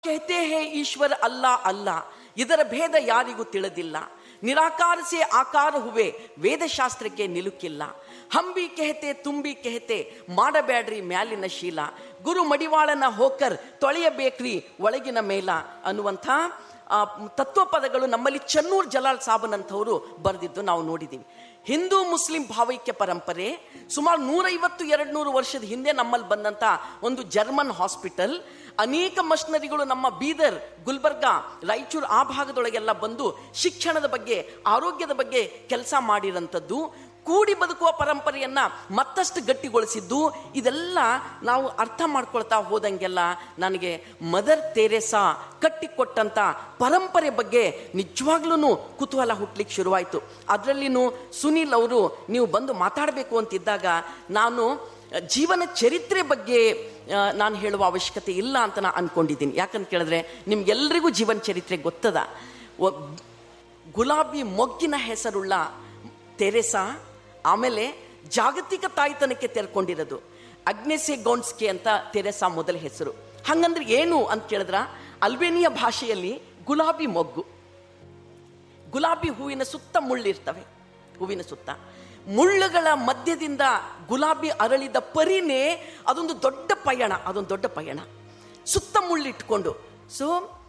कहते हैं ईश्वर अल्लाह अल्लाह ಇದರ ಭೇದ ಯಾರಿಗೂ ತಿಳಿದಿಲ್ಲ ನಿರಾಕಾರ ಸೆ ಆಕಾರ ಹುವೆ ವೇದಶಾಸ್ತ್ರಕ್ಕೆ ನಿಲುಕಿಲ್ಲ ಹಂಬಿ ಕೆಹತೆ ತುಂಬಿ ಕೆಹತೆ ಮಾಡಬೇಡ್ರಿ ಮ್ಯಾಲಿನ ಶೀಲ ಗುರು ಮಡಿವಾಳನ ಹೋಕರ್ ತೊಳೆಯಬೇಕ್ರಿ ಒಳಗಿನ ಮೇಲ ಅನ್ನುವಂಥ ಆ, ತತ್ವಪದಗಳು ನಮ್ಮಲ್ಲಿ ಚನ್ನೂರ್ ಜಲಾಲ್ ಸಾಬನಂಥವರು ಬರೆದಿದ್ದು ನಾವು ನೋಡಿದ್ದೀವಿ ಹಿಂದೂ ಮುಸ್ಲಿಂ ಭಾವೈಕ್ಯ ಪರಂಪರೆ ಸುಮಾರು ನೂರೈವತ್ತು ಎರಡು ನೂರು ವರ್ಷದ ಹಿಂದೆ ನಮ್ಮಲ್ಲಿ ಬಂದಂತ ಒಂದು ಜರ್ಮನ್ ಹಾಸ್ಪಿಟಲ್ ಅನೇಕ ಮಷನರಿಗಳು ನಮ್ಮ ಬೀದರ್ ಗುಲ್ಬರ್ಗಾ ರಾಯಚೂರು ಆ ಭಾಗದೊಳಗೆಲ್ಲ ಬಂದು ಶಿಕ್ಷಣದ ಬಗ್ಗೆ ಆರೋಗ್ಯದ ಬಗ್ಗೆ ಕೆಲಸ ಮಾಡಿರಂಥದ್ದು ಕೂಡಿ ಬದುಕುವ ಪರಂಪರೆಯನ್ನ ಮತ್ತಷ್ಟು ಗಟ್ಟಿಗೊಳಿಸಿದ್ದು ಇದೆಲ್ಲ ನಾವು ಅರ್ಥ ಮಾಡ್ಕೊಳ್ತಾ ಹೋದಂಗೆಲ್ಲ ನನಗೆ ಮದರ್ ತೆರೇಸಾ ಕಟ್ಟಿಕೊಟ್ಟಂತ ಪರಂಪರೆ ಬಗ್ಗೆ ನಿಜವಾಗ್ಲೂ ಕುತೂಹಲ ಹುಟ್ಲಿಕ್ಕೆ ಶುರುವಾಯಿತು ಅದರಲ್ಲಿನೂ ಸುನೀಲ್ ಅವರು ನೀವು ಬಂದು ಮಾತಾಡಬೇಕು ಅಂತಿದ್ದಾಗ ನಾನು ಜೀವನ ಚರಿತ್ರೆ ಬಗ್ಗೆ ಆ, ನಾನು ಹೇಳುವ ಅವಶ್ಯಕತೆ ಇಲ್ಲ ಅಂತ ನಾನು ಅನ್ಕೊಂಡಿದ್ದೀನಿ ಯಾಕಂತ ಕೇಳಿದ್ರೆ ನಿಮ್ಗೆಲ್ರಿಗೂ ಜೀವನ ಚರಿತ್ರೆ ಗೊತ್ತದ ಒ- ಗುಲಾಬಿ ಮೊಗ್ಗಿನ ಹೆಸರುಳ್ಳ ತೆರೆಸಾ ಆಮೇಲೆ ಜಾಗತಿಕ ತಾಯ್ತನಕ್ಕೆ ತೆರ್ಕೊಂಡಿರೋದು ಅಗ್ನೆಸೆ ಗೋನ್ಸ್ಕೆ ಅಂತ ತೆರೆಸಾ ಮೊದಲ ಹೆಸರು ಹಂಗಂದ್ರೆ ಏನು ಅಂತ ಕೇಳಿದ್ರ ಅಲ್ಬೇನಿಯ ಭಾಷೆಯಲ್ಲಿ ಗುಲಾಬಿ ಮೊಗ್ಗು ಗುಲಾಬಿ ಹೂವಿನ ಸುತ್ತ ಮುಳ್ಳಿರ್ತವೆ ಹೂವಿನ ಸುತ್ತ ಮುಳ್ಳುಗಳ ಮಧ್ಯದಿಂದ ಗುಲಾಬಿ ಅರಳಿದ ಪರಿನೇ ಅದೊಂದು ದೊಡ್ಡ ಪಯಣ ಅದೊಂದು ದೊಡ್ಡ ಪಯಣ ಸುತ್ತ ಮುಳ್ಳಿಟ್ಕೊಂಡು ಸೊ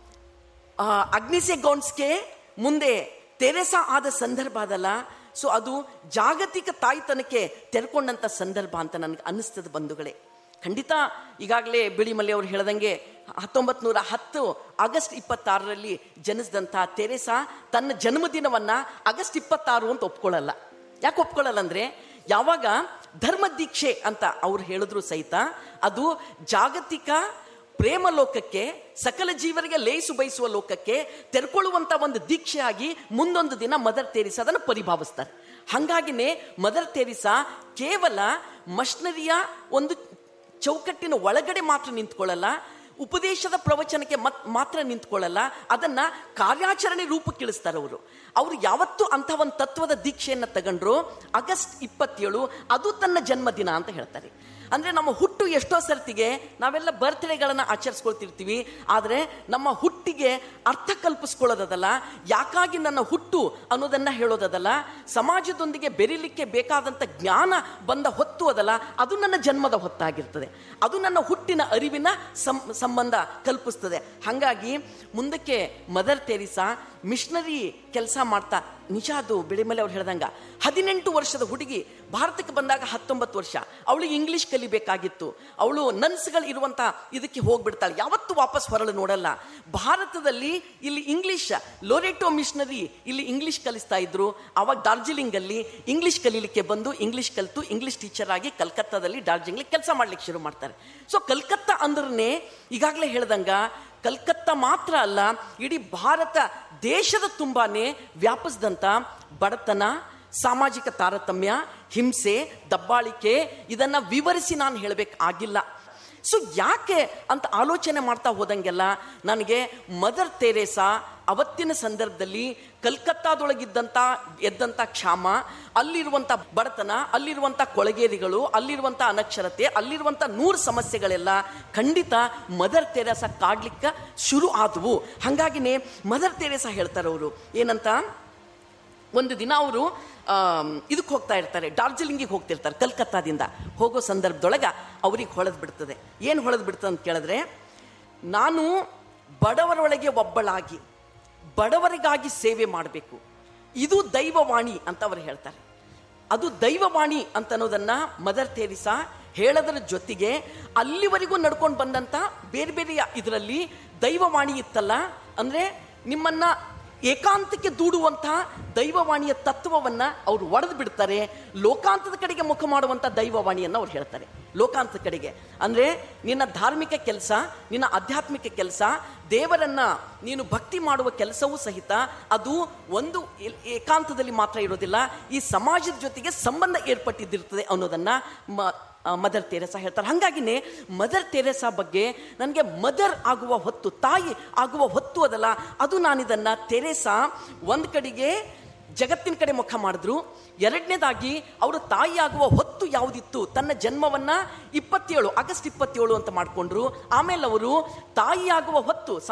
ಅಗ್ನಿಸೆ ಗೌನ್ಸ್ಗೆ ಮುಂದೆ ತೆರೆಸ ಆದ ಸಂದರ್ಭ ಅದಲ್ಲ ಸೊ ಅದು ಜಾಗತಿಕ ತಾಯ್ತನಕ್ಕೆ ತೆರ್ಕೊಂಡಂತ ಸಂದರ್ಭ ಅಂತ ನನಗೆ ಅನ್ನಿಸ್ತದ ಬಂಧುಗಳೇ ಖಂಡಿತ ಈಗಾಗಲೇ ಬಿಳಿಮಲ್ಲೆ ಅವರು ಹೇಳ್ದಂಗೆ ಹತ್ತೊಂಬತ್ ನೂರ ಹತ್ತು ಆಗಸ್ಟ್ ಇಪ್ಪತ್ತಾರರಲ್ಲಿ ಜನಿಸಿದಂಥ ತೆರೆಸಾ ತನ್ನ ಜನ್ಮದಿನವನ್ನ ಆಗಸ್ಟ್ ಇಪ್ಪತ್ತಾರು ಅಂತ ಒಪ್ಕೊಳ್ಳಲ್ಲ ಯಾಕೆ ಒಪ್ಕೊಳ್ಳಲ್ಲ ಅಂದ್ರೆ ಯಾವಾಗ ಧರ್ಮ ದೀಕ್ಷೆ ಅಂತ ಅವ್ರು ಹೇಳಿದ್ರು ಸಹಿತ ಅದು ಜಾಗತಿಕ ಪ್ರೇಮ ಲೋಕಕ್ಕೆ ಸಕಲ ಜೀವರಿಗೆ ಲೇಸು ಬಯಸುವ ಲೋಕಕ್ಕೆ ತೆರ್ಕೊಳ್ಳುವಂತ ಒಂದು ದೀಕ್ಷೆಯಾಗಿ ಮುಂದೊಂದು ದಿನ ಮದರ್ ತೆರಿಸಾ ಅದನ್ನು ಪರಿಭಾವಿಸ್ತಾರೆ ಹಂಗಾಗಿನೇ ಮದರ್ ತೆರಿಸಾ ಕೇವಲ ಮಷ್ನರಿಯ ಒಂದು ಚೌಕಟ್ಟಿನ ಒಳಗಡೆ ಮಾತ್ರ ನಿಂತ್ಕೊಳ್ಳಲ್ಲ ಉಪದೇಶದ ಪ್ರವಚನಕ್ಕೆ ಮತ್ ಮಾತ್ರ ನಿಂತ್ಕೊಳ್ಳಲ್ಲ ಅದನ್ನ ಕಾರ್ಯಾಚರಣೆ ರೂಪಕ್ಕಿಳಿಸ್ತಾರೆ ಅವರು ಅವರು ಯಾವತ್ತೂ ಅಂಥ ಒಂದು ತತ್ವದ ದೀಕ್ಷೆಯನ್ನ ತಗೊಂಡ್ರು ಆಗಸ್ಟ್ ಇಪ್ಪತ್ತೇಳು ಅದು ತನ್ನ ಜನ್ಮದಿನ ಅಂತ ಹೇಳ್ತಾರೆ ಅಂದ್ರೆ ನಮ್ಮ ಹುಟ್ಟು ಎಷ್ಟೋ ಸರ್ತಿಗೆ ನಾವೆಲ್ಲ ಬರ್ತ್ಡೇಗಳನ್ನ ಆಚರಿಸ್ಕೊಳ್ತಿರ್ತೀವಿ ಆದ್ರೆ ನಮ್ಮ ಹುಟ್ಟಿಗೆ ಅರ್ಥ ಕಲ್ಪಿಸ್ಕೊಳ್ಳೋದಲ್ಲ ಯಾಕಾಗಿ ನನ್ನ ಹುಟ್ಟು ಅನ್ನೋದನ್ನ ಹೇಳೋದಲ್ಲ ಸಮಾಜದೊಂದಿಗೆ ಬೆರಿಲಿಕ್ಕೆ ಬೇಕಾದಂತ ಜ್ಞಾನ ಬಂದ ಹೊತ್ತು ಅದಲ್ಲ ಅದು ನನ್ನ ಜನ್ಮದ ಹೊತ್ತಾಗಿರ್ತದೆ ಅದು ನನ್ನ ಹುಟ್ಟಿನ ಅರಿವಿನ ಸಂ- ಸಂಬಂಧ ಕಲ್ಪಿಸ್ತದೆ ಹಾಗಾಗಿ ಮುಂದಕ್ಕೆ ಮದರ್ ತೆರಿಸಾ ಮಿಷನರಿ ಕೆಲಸ ಮಾಡ್ತಾ ನಿಜ ಅದು ಬೆಳೆಮಲೆ ಅವ್ರು ಹೇಳ್ದಂಗ ಹದಿನೆಂಟು ವರ್ಷದ ಹುಡುಗಿ ಭಾರತಕ್ಕೆ ಬಂದಾಗ ಹತ್ತೊಂಬತ್ತು ವರ್ಷ ಅವಳು ಇಂಗ್ಲಿಷ್ ಕಲಿಬೇಕಾಗಿತ್ತು ಅವಳು ನನ್ಸ್ಗಳು ಇರುವಂತ ಇದಕ್ಕೆ ಹೋಗ್ಬಿಡ್ತಾಳೆ ಯಾವತ್ತೂ ವಾಪಸ್ ಹೊರಳು ನೋಡಲ್ಲ ಭಾರತದಲ್ಲಿ ಇಲ್ಲಿ ಇಂಗ್ಲಿಷ್ ಲೋರೆಟೋ ಮಿಷನರಿ ಇಲ್ಲಿ ಇಂಗ್ಲಿಷ್ ಕಲಿಸ್ತಾ ಇದ್ರು ಅವಾಗ ಡಾರ್ಜಿಲಿಂಗ್ ಅಲ್ಲಿ ಇಂಗ್ಲಿಷ್ ಕಲೀಲಿಕ್ಕೆ ಬಂದು ಇಂಗ್ಲಿಷ್ ಕಲಿತು ಇಂಗ್ಲಿಷ್ ಟೀಚರ್ ಆಗಿ ಕಲ್ಕತ್ತಾದಲ್ಲಿ ಡಾರ್ಜಿಲಿಂಗ್ ಕೆಲಸ ಮಾಡ್ಲಿಕ್ಕೆ ಶುರು ಮಾಡ್ತಾರೆ ಸೊ ಕಲ್ಕತ್ತಾ ಅಂದ್ರೆ ಈಗಾಗಲೇ ಹೇಳ್ದಂಗ ಕಲ್ಕತ್ತಾ ಮಾತ್ರ ಅಲ್ಲ ಇಡೀ ಭಾರತ ದೇಶದ ತುಂಬಾನೇ ವ್ಯಾಪಿಸಿದಂತ ಬಡತನ ಸಾಮಾಜಿಕ ತಾರತಮ್ಯ ಹಿಂಸೆ ದಬ್ಬಾಳಿಕೆ ಇದನ್ನ ವಿವರಿಸಿ ನಾನು ಹೇಳಬೇಕಾಗಿಲ್ಲ ಸೊ ಯಾಕೆ ಅಂತ ಆಲೋಚನೆ ಮಾಡ್ತಾ ಹೋದಂಗೆಲ್ಲ ನನಗೆ ಮದರ್ ತೆರೇಸಾ ಅವತ್ತಿನ ಸಂದರ್ಭದಲ್ಲಿ ಕಲ್ಕತ್ತಾದೊಳಗಿದ್ದಂಥ ಎದ್ದಂಥ ಕ್ಷಾಮ ಅಲ್ಲಿರುವಂಥ ಬಡತನ ಅಲ್ಲಿರುವಂಥ ಕೊಳಗೇರಿಗಳು ಅಲ್ಲಿರುವಂಥ ಅನಕ್ಷರತೆ ಅಲ್ಲಿರುವಂಥ ನೂರು ಸಮಸ್ಯೆಗಳೆಲ್ಲ ಖಂಡಿತ ಮದರ್ ತೆರೇಸಾ ಕಾಡ್ಲಿಕ್ಕೆ ಶುರು ಆದವು ಹಾಗಾಗಿನೇ ಮದರ್ ತೆರೇಸಾ ಹೇಳ್ತಾರೆ ಅವರು ಏನಂತ ಒಂದು ದಿನ ಅವರು ಇದಕ್ಕೆ ಹೋಗ್ತಾ ಇರ್ತಾರೆ ಡಾರ್ಜಿಲಿಂಗಿಗೆ ಹೋಗ್ತಿರ್ತಾರೆ ಕಲ್ಕತ್ತಾದಿಂದ ಹೋಗೋ ಸಂದರ್ಭದೊಳಗ ಅವ್ರಿಗೆ ಹೊಳೆದು ಬಿಡ್ತದೆ ಏನು ಹೊಳೆದು ಬಿಡ್ತದೆ ಅಂತ ಕೇಳಿದ್ರೆ ನಾನು ಬಡವರೊಳಗೆ ಒಬ್ಬಳಾಗಿ ಬಡವರಿಗಾಗಿ ಸೇವೆ ಮಾಡಬೇಕು ಇದು ದೈವವಾಣಿ ಅಂತ ಅವರು ಹೇಳ್ತಾರೆ ಅದು ದೈವವಾಣಿ ಅಂತ ಅನ್ನೋದನ್ನ ಮದರ್ ತೆರಿಸಾ ಹೇಳೋದ್ರ ಜೊತೆಗೆ ಅಲ್ಲಿವರೆಗೂ ನಡ್ಕೊಂಡು ಬಂದಂತ ಬೇರೆ ಬೇರೆಯ ಇದರಲ್ಲಿ ದೈವವಾಣಿ ಇತ್ತಲ್ಲ ಅಂದ್ರೆ ನಿಮ್ಮನ್ನ ಏಕಾಂತಕ್ಕೆ ದೂಡುವಂತಹ ದೈವವಾಣಿಯ ತತ್ವವನ್ನ ಅವರು ಒಡೆದು ಬಿಡ್ತಾರೆ ಲೋಕಾಂತದ ಕಡೆಗೆ ಮುಖ ಮಾಡುವಂತ ದೈವವಾಣಿಯನ್ನ ಅವ್ರು ಹೇಳ್ತಾರೆ ಲೋಕಾಂತದ ಕಡೆಗೆ ಅಂದ್ರೆ ನಿನ್ನ ಧಾರ್ಮಿಕ ಕೆಲಸ ನಿನ್ನ ಆಧ್ಯಾತ್ಮಿಕ ಕೆಲಸ ದೇವರನ್ನ ನೀನು ಭಕ್ತಿ ಮಾಡುವ ಕೆಲಸವೂ ಸಹಿತ ಅದು ಒಂದು ಏ- ಏಕಾಂತದಲ್ಲಿ ಮಾತ್ರ ಇರೋದಿಲ್ಲ ಈ ಸಮಾಜದ ಜೊತೆಗೆ ಸಂಬಂಧ ಏರ್ಪಟ್ಟಿದ್ದಿರ್ತದೆ ಅನ್ನೋದನ್ನ ಮ- ಆ, ಮದರ್ ತೆರೆಸಾ ಹೇಳ್ತಾರೆ ಹಾಗಾಗಿನೇ ಮದರ್ ತೆರೆಸಾ ಬಗ್ಗೆ ನನಗೆ ಮದರ್ ಆಗುವ ಹೊತ್ತು ತಾಯಿ ಆಗುವ ಹೊತ್ತು ಅದಲ್ಲ ಅದು ನಾನಿದನ್ನ ತೆರೆಸಾ ಒಂದ್ ಕಡೆಗೆ ಜಗತ್ತಿನ ಕಡೆ ಮುಖ ಮಾಡಿದ್ರು ಎರಡನೇದಾಗಿ ಅವರು ತಾಯಿಯಾಗುವ ಹೊತ್ತು ಯಾವುದಿತ್ತು ತನ್ನ ಜನ್ಮವನ್ನ ಇಪ್ಪತ್ತೇಳು ಆಗಸ್ಟ್ ಇಪ್ಪತ್ತೇಳು ಅಂತ ಮಾಡಿಕೊಂಡ್ರು ಆಮೇಲೆ ಅವರು ತಾಯಿಯಾಗುವ ಹೊತ್ತು